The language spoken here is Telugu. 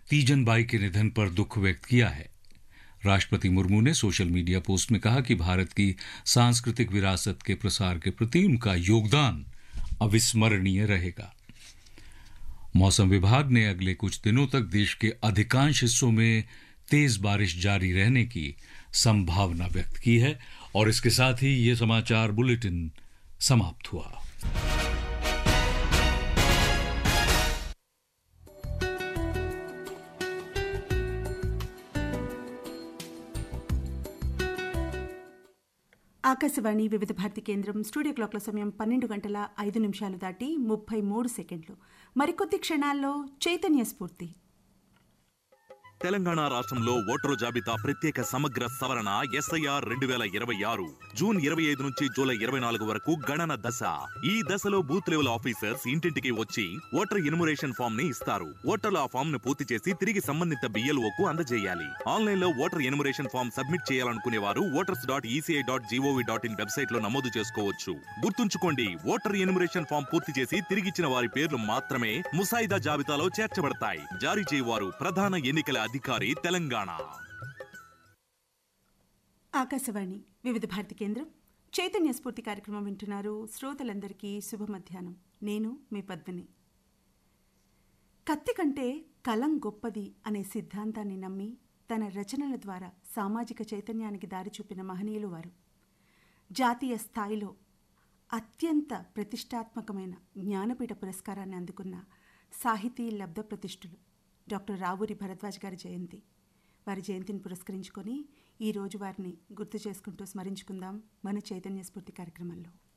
तीजन बाई के निधन पर दुख व्यक्त किया है राष्ट्रपति मुर्मू ने सोशल मीडिया पोस्ट में कहा कि भारत की सांस्कृतिक विरासत के प्रसार के प्रति उनका योगदान अविस्मरणीय रहेगा मौसम विभाग ने अगले कुछ दिनों तक देश के अधिकांश हिस्सों में तेज बारिश जारी रहने की संभावना व्यक्त की है और इसके साथ ही ये समाचार बुलेटिन समाप्त हुआ ఆకాశవాణి వివిధ భారతి కేంద్రం స్టూడియో క్లాక్ల సమయం పన్నెండు గంటల ఐదు నిమిషాలు దాటి ముప్పై మూడు సెకండ్లు మరికొద్ది క్షణాల్లో చైతన్య స్ఫూర్తి తెలంగాణ రాష్ట్రంలో ఓటరు జాబితా ప్రత్యేక సమగ్ర సవరణ ఎస్ఐఆర్ రెండు వేల ఇరవై ఆరు జూన్ ఇరవై ఐదు నుంచి జూలై ఇరవై నాలుగు వరకు గణన దశ ఈ దశలో బూత్ లెవెల్ ఆఫీసర్స్ ఇంటింటికి వచ్చి ఓటర్ ఎన్యుమరేషన్ ఫామ్ ని ఇస్తారు ఓటర్లు ఆ ఫామ్ ను పూర్తి చేసి తిరిగి సంబంధిత బిఎల్ఓకు అందజేయాలి ఆన్లైన్ లో ఓటర్ ఎన్యుమరేషన్ ఫామ్ సబ్మిట్ చేయాలనుకునే వారు voters dot ECI dot GOV dot in website లో నమోదు చేసుకోవచ్చు గుర్తుంచుకోండి ఓటర్ ఎన్యుమరేషన్ ఫామ్ పూర్తి చేసి తిరిగిచ్చిన వారి పేర్లు మాత్రమే ముసాయిదా జాబితాలో చేర్చబడతాయి జారీ చేయవారు ప్రధాన ఎన్నికల అధికారి తెలంగాణ ఆకాశవాణి వివిధ భారతి కేంద్రం చైతన్య స్ఫూర్తి కార్యక్రమం వింటున్నారు శ్రోతలందరికీ శుభ మధ్యాహ్నం నేను మీ పద్మిని కత్తి కంటే కలం గొప్పది అనే సిద్ధాంతాన్ని నమ్మి తన రచనల ద్వారా సామాజిక చైతన్యానికి దారి చూపిన మహనీయులు వారు జాతీయ స్థాయిలో అత్యంత ప్రతిష్టాత్మకమైన జ్ఞానపీఠ పురస్కారాన్ని అందుకున్న సాహితీ లబ్ధ ప్రతిష్ఠులు డాక్టర్ రావూరి భరద్వాజ్ గారి జయంతి వారి జయంతిని పురస్కరించుకొని ఈరోజు వారిని గుర్తు చేసుకుంటూ స్మరించుకుందాం మన చైతన్య స్ఫూర్తి కార్యక్రమంలో